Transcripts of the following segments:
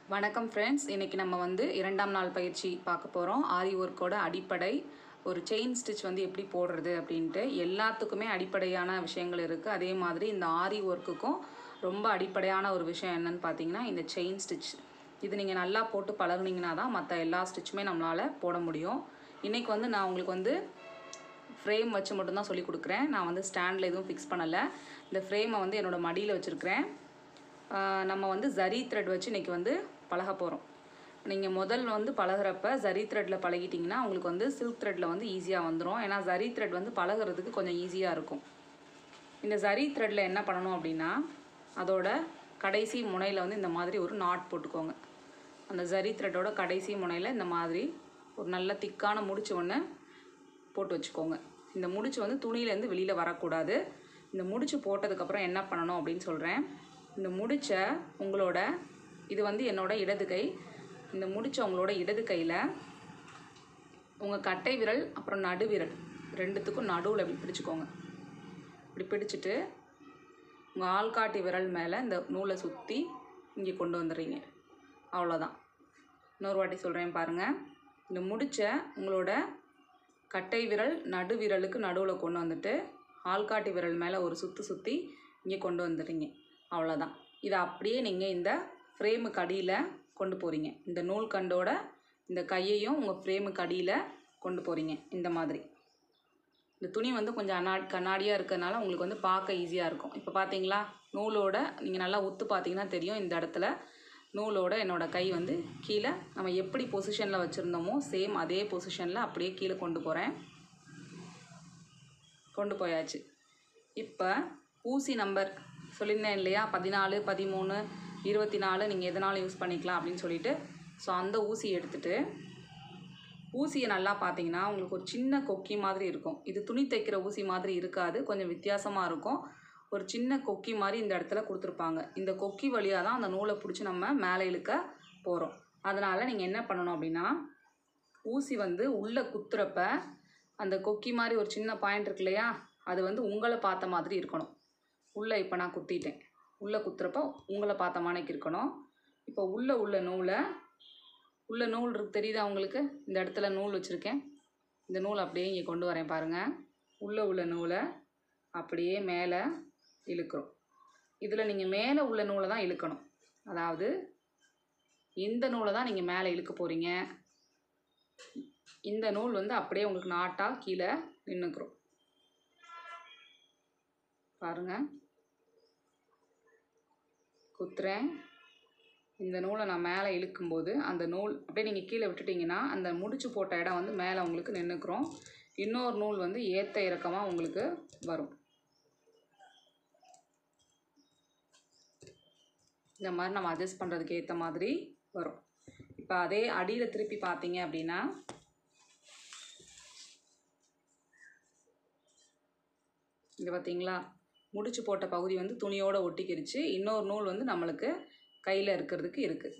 வணக்கம் ஃப்ரெண்ட்ஸ் இன்றைக்கி நம்ம வந்து இரண்டாம் நாள் பயிற்சி பார்க்க போகிறோம் ஆரி ஒர்க்கோட அடிப்படை ஒரு செயின் ஸ்டிச் வந்து எப்படி போடுறது அப்படின்ட்டு எல்லாத்துக்குமே அடிப்படையான விஷயங்கள் இருக்குது அதே மாதிரி இந்த ஆரி ஒர்க்குக்கும் ரொம்ப அடிப்படையான ஒரு விஷயம் என்னன்னு பார்த்தீங்கன்னா இந்த செயின் ஸ்டிச் இது நீங்கள் நல்லா போட்டு பழகுனீங்கன்னா தான் மற்ற எல்லா ஸ்டிச்சுமே நம்மளால் போட முடியும் இன்றைக்கி வந்து நான் உங்களுக்கு வந்து ஃப்ரேம் வச்சு மட்டும்தான் சொல்லி கொடுக்குறேன் நான் வந்து ஸ்டாண்டில் எதுவும் ஃபிக்ஸ் பண்ணலை இந்த ஃப்ரேமை வந்து என்னோடய மடியில் வச்சுருக்கிறேன் ஆஹ் நம்ம வந்து ஜரி த்ரெட் வச்சு இன்றைக்கி வந்து பழக போகிறோம் நீங்கள் முதல் வந்து பழகுறப்ப ஜரி த்ரெட்டில் பழகிட்டிங்கன்னா உங்களுக்கு வந்து சில்க் த்ரெட்டில் வந்து ஈஸியாக வந்துடும் ஏன்னா ஜரி த்ரெட் வந்து பழகுறதுக்கு கொஞ்சம் ஈஸியாக இருக்கும் இந்த ஜரி த்ரெட்டில் என்ன பண்ணணும் அப்படின்னா அதோட கடைசி முனையில் வந்து இந்த மாதிரி ஒரு நாட் போட்டுக்கோங்க அந்த ஜரி த்ரெட்டோட கடைசி முனையில் இந்த மாதிரி ஒரு நல்ல திக்கான முடிச்சு ஒன்று போட்டு வச்சுக்கோங்க இந்த முடிச்சு வந்து துணியிலேருந்து வெளியில் வரக்கூடாது இந்த முடிச்சு போட்டதுக்கப்புறம் என்ன பண்ணணும் அப்படின்னு சொல்கிறேன் இந்த முடிச்சை உங்களோட இது வந்து என்னோட இடது கை இந்த முடிச்ச உங்களோட இடது கையில் உங்கள் கட்டை விரல் அப்புறம் நடு விரல் ரெண்டுத்துக்கும் நடுவில் இப்படி பிடிச்சிக்கோங்க இப்படி பிடிச்சிட்டு உங்கள் ஆள்காட்டி விரல் மேலே இந்த நூலை சுற்றி இங்கே கொண்டு வந்துடுறீங்க அவ்வளோதான் இன்னொரு வாட்டி சொல்கிறேன் பாருங்கள் இந்த முடிச்ச உங்களோட கட்டை விரல் நடு விரலுக்கு நடுவில் கொண்டு வந்துட்டு ஆள்காட்டி விரல் மேலே ஒரு சுற்றி சுற்றி இங்கே கொண்டு வந்துடுறீங்க அவ்வளோதான் இதை அப்படியே நீங்கள் இந்த ஃப்ரேமுக்கு அடியில் கொண்டு போகிறீங்க இந்த நூல் கண்டோட இந்த கையையும் உங்கள் ஃப்ரேமுக்கு அடியில் கொண்டு போகிறீங்க இந்த மாதிரி இந்த துணி வந்து கொஞ்சம் அனா கண்ணாடியாக இருக்கிறதுனால உங்களுக்கு வந்து பார்க்க ஈஸியாக இருக்கும் இப்போ பார்த்தீங்களா நூலோட நீங்கள் நல்லா உத்து பார்த்தீங்கன்னா தெரியும் இந்த இடத்துல நூலோட என்னோடய கை வந்து கீழே நம்ம எப்படி பொசிஷனில் வச்சுருந்தோமோ சேம் அதே பொசிஷனில் அப்படியே கீழே கொண்டு போகிறேன் கொண்டு போயாச்சு இப்போ ஊசி நம்பர் சொல்லியிருந்தேன் இல்லையா பதினாலு பதிமூணு இருபத்தி நாலு நீங்கள் எதனாலும் யூஸ் பண்ணிக்கலாம் அப்படின்னு சொல்லிட்டு ஸோ அந்த ஊசி எடுத்துட்டு ஊசியை நல்லா பார்த்தீங்கன்னா உங்களுக்கு ஒரு சின்ன கொக்கி மாதிரி இருக்கும் இது துணி தைக்கிற ஊசி மாதிரி இருக்காது கொஞ்சம் வித்தியாசமாக இருக்கும் ஒரு சின்ன கொக்கி மாதிரி இந்த இடத்துல கொடுத்துருப்பாங்க இந்த கொக்கி வழியாக தான் அந்த நூலை பிடிச்சி நம்ம மேலே இழுக்க போகிறோம் அதனால் நீங்கள் என்ன பண்ணணும் அப்படின்னா ஊசி வந்து உள்ளே குத்துறப்ப அந்த கொக்கி மாதிரி ஒரு சின்ன பாயிண்ட் இருக்கு இல்லையா அது வந்து உங்களை பார்த்த மாதிரி இருக்கணும் உள்ளே இப்போ நான் குத்திட்டேன் உள்ளே குத்துறப்ப உங்களை பார்த்த மாதிரிக்கு இருக்கணும் இப்போ உள்ளே உள்ள நூலை உள்ள நூல் இருக்கு தெரியுதா உங்களுக்கு இந்த இடத்துல நூல் வச்சுருக்கேன் இந்த நூல் அப்படியே இங்கே கொண்டு வரேன் பாருங்கள் உள்ளே உள்ள நூலை அப்படியே மேலே இழுக்கிறோம் இதில் நீங்கள் மேலே உள்ள நூலை தான் இழுக்கணும் அதாவது இந்த நூலை தான் நீங்கள் மேலே இழுக்க போகிறீங்க இந்த நூல் வந்து அப்படியே உங்களுக்கு நாட்டாக கீழே நின்றுக்கிறோம் பாருங்கள் குத்துறேன் இந்த நூலை நான் மேலே இழுக்கும்போது அந்த நூல் அப்படியே நீங்கள் கீழே விட்டுட்டிங்கன்னா அந்த முடிச்சு போட்ட இடம் வந்து மேலே உங்களுக்கு நின்றுக்கிறோம் இன்னொரு நூல் வந்து ஏற்ற இறக்கமாக உங்களுக்கு வரும் இந்த மாதிரி நம்ம அட்ஜஸ்ட் பண்ணுறதுக்கு ஏற்ற மாதிரி வரும் இப்போ அதே அடியில் திருப்பி பார்த்தீங்க அப்படின்னா இங்கே பார்த்தீங்களா முடிச்சு போட்ட பகுதி வந்து துணியோட ஒட்டிக்கிருச்சு இன்னொரு நூல் வந்து நம்மளுக்கு கையில் இருக்கிறதுக்கு இருக்குது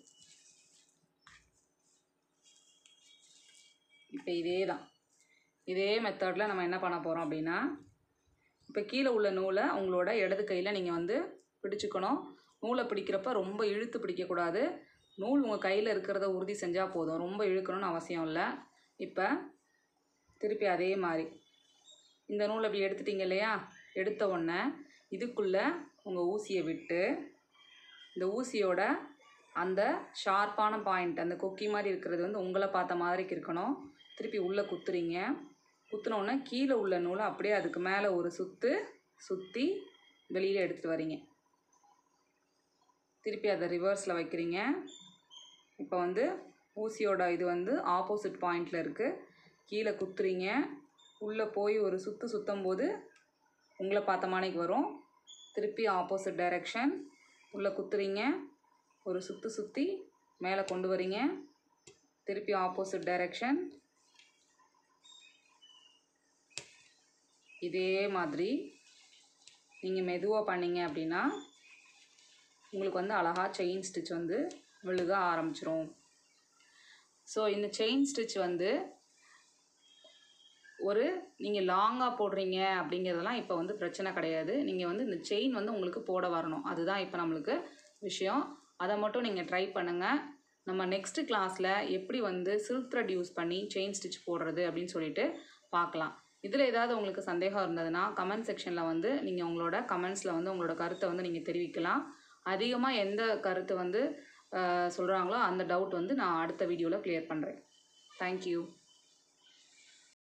இப்போ இதே தான் இதே மெத்தடில் நம்ம என்ன பண்ண போகிறோம் அப்படின்னா இப்போ கீழே உள்ள நூலை உங்களோட இடது கையில் நீங்கள் வந்து பிடிச்சுக்கணும் நூலை பிடிக்கிறப்ப ரொம்ப இழுத்து பிடிக்கக்கூடாது நூல் உங்கள் கையில் இருக்கிறத உறுதி செஞ்சால் போதும் ரொம்ப இழுக்கணும்னு அவசியம் இல்லை இப்போ திருப்பி அதே மாதிரி இந்த நூல் அப்படி எடுத்துட்டீங்க இல்லையா எடுத்த உடனே இதுக்குள்ளே உங்கள் ஊசியை விட்டு இந்த ஊசியோட அந்த ஷார்ப்பான பாயிண்ட் அந்த கொக்கி மாதிரி இருக்கிறது வந்து உங்களை பார்த்த மாதிரிக்கு இருக்கணும் திருப்பி உள்ளே குத்துறீங்க குத்துனோடனே கீழே உள்ள நூலை அப்படியே அதுக்கு மேலே ஒரு சுற்று சுற்றி வெளியில் எடுத்துகிட்டு வரீங்க திருப்பி அதை ரிவர்ஸில் வைக்கிறீங்க இப்போ வந்து ஊசியோட இது வந்து ஆப்போசிட் பாயிண்டில் இருக்குது கீழே குத்துறீங்க உள்ளே போய் ஒரு சுற்று சுற்றும் போது உங்களை பார்த்த மாணிக்கு வரும் திருப்பி ஆப்போசிட் டைரெக்ஷன் உள்ளே குத்துறீங்க ஒரு சுற்றி சுற்றி மேலே கொண்டு வரீங்க திருப்பி ஆப்போசிட் டைரெக்ஷன் இதே மாதிரி நீங்கள் மெதுவாக பண்ணீங்க அப்படின்னா உங்களுக்கு வந்து அழகாக செயின் ஸ்டிச் வந்து விழுக ஆரம்பிச்சிரும் ஸோ இந்த செயின் ஸ்டிச் வந்து ஒரு நீங்கள் லாங்காக போடுறீங்க அப்படிங்கிறதெல்லாம் இப்போ வந்து பிரச்சனை கிடையாது நீங்கள் வந்து இந்த செயின் வந்து உங்களுக்கு போட வரணும் அதுதான் இப்போ நம்மளுக்கு விஷயம் அதை மட்டும் நீங்கள் ட்ரை பண்ணுங்கள் நம்ம நெக்ஸ்ட் கிளாஸில் எப்படி வந்து சில்க் த்ரெட் யூஸ் பண்ணி செயின் ஸ்டிச் போடுறது அப்படின்னு சொல்லிட்டு பார்க்கலாம் இதில் ஏதாவது உங்களுக்கு சந்தேகம் இருந்ததுன்னா கமெண்ட் செக்ஷனில் வந்து நீங்கள் உங்களோட கமெண்ட்ஸில் வந்து உங்களோட கருத்தை வந்து நீங்கள் தெரிவிக்கலாம் அதிகமாக எந்த கருத்து வந்து சொல்கிறாங்களோ அந்த டவுட் வந்து நான் அடுத்த வீடியோவில் க்ளியர் பண்ணுறேன் தேங்க்யூ